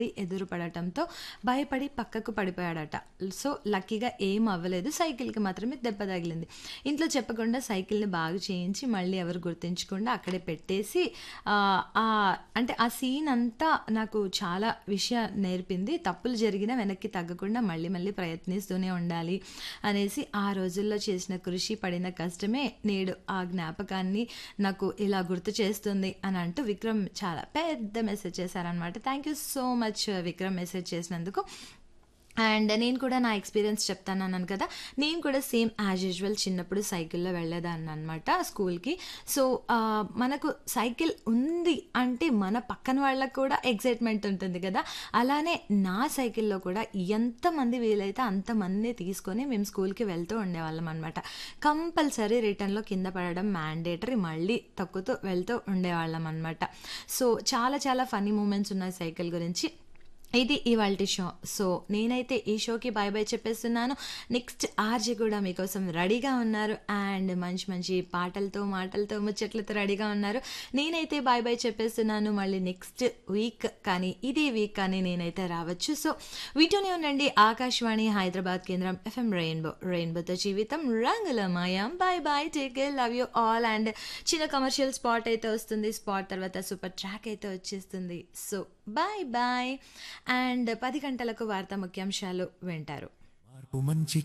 ఎదురుపడటంతో భయపడి పక్కకు పడిపోయాడట. సో, లక్కీగా ఏం అవ్వలేదు. సైకిల్‌కి మాత్రమే దెబ్బ తగిలింది. ఇంట్లో చెప్పకుండా సైకిల్‌ని బాగు చేయించి మళ్ళీ ఎవరు గుర్తించకుండా అక్కడే పెట్టేసి ఆహ్, ఆహ్, అంటే ఆ సీన్ అంతా నాకు చాలా విషయం నేర్పింది. తప్పులు జరిగినా వెనక్కి తగ్గకుండా మళ్ళీ మళ్ళీ ప్రయత్నిస్తూనే ఉండాలి అనేసి ఆ రోజుల్లో చేసిన కృషి, పడిన కష్టమే నేడు ఆ జ్ఞాపకాన్ని నాకు ఇలా గుర్తు చేస్తుంది అని అంటూ విక్రమ్ చాలా పెద్ద మెసేజ్ చేశారనమాట. Thank you so much Vikram message చేసినందుకు. అండ్ నేను కూడా నా ఎక్స్‌పీరియన్స్ చెప్తానన్నాను కదా! నేను కూడా సేమ్ యాజ్ యూజువల్ చిన్నప్పుడు సైకిల్‌లో వెళ్ళేదాన్ననమాట స్కూల్‌కి. సో, ఆహ్, మనకు సైకిల్ ఉంది అంటే మన పక్కన వాళ్ళకి కూడా ఎక్సైట్‌మెంట్ ఉంటుంది కదా! అలానే నా సైకిల్‌లో కూడా ఎంతమంది వీలైతే అంతమందిని తీసుకొని మేము స్కూల్‌కి వెళ్తూ ఉండేవాళ్ళమనమాట. కంపల్సరీ రిటర్న్‌లో కింద పడడం మ్యాండేటరీ. మళ్ళీ తొక్కుతూ వెళ్తూ ఉండేవాళ్ళమనమాట. సో, చాలా చాలా ఫన్నీ మూమెంట్స్ ఉన్నాయి సైకిల్ గురించి. ఇది ఇవాల్టి షో. సో, నేనైతే ఈ షోకి బై బై చెప్పేస్తున్నాను. నెక్స్ట్ ఆర్‌జే కూడా మీకోసం రెడీగా ఉన్నారు. అండ్ మంచి మంచి పాటలతో, మాటలతో, ముచ్చట్లతో రెడీగా ఉన్నారు. నేనైతే బై బై చెప్పేస్తున్నాను. మళ్ళీ నెక్స్ట్ వీక్ కానీ ఇదే వీక్ కానీ నేనైతే రావచ్చు. సో, వింటూనే ఉండండి ఆకాశవాణి హైదరాబాద్ కేంద్రం ఎఫ్ఎం రెయిన్బో. రెయిన్బోతో జీవితం రంగులమయం. Bye bye. Take care. Love you all. And చిన్న కమర్షియల్ స్పాట్ అయితే వస్తుంది. స్పాట్ తర్వాత సూపర్ ట్రాక్ అయితే వచ్చేస్తుంది. So, by by. అండ్ 10 గంటలకు వార్తా ముఖ్యాంశాలు వింటారు. మార్పు మంచి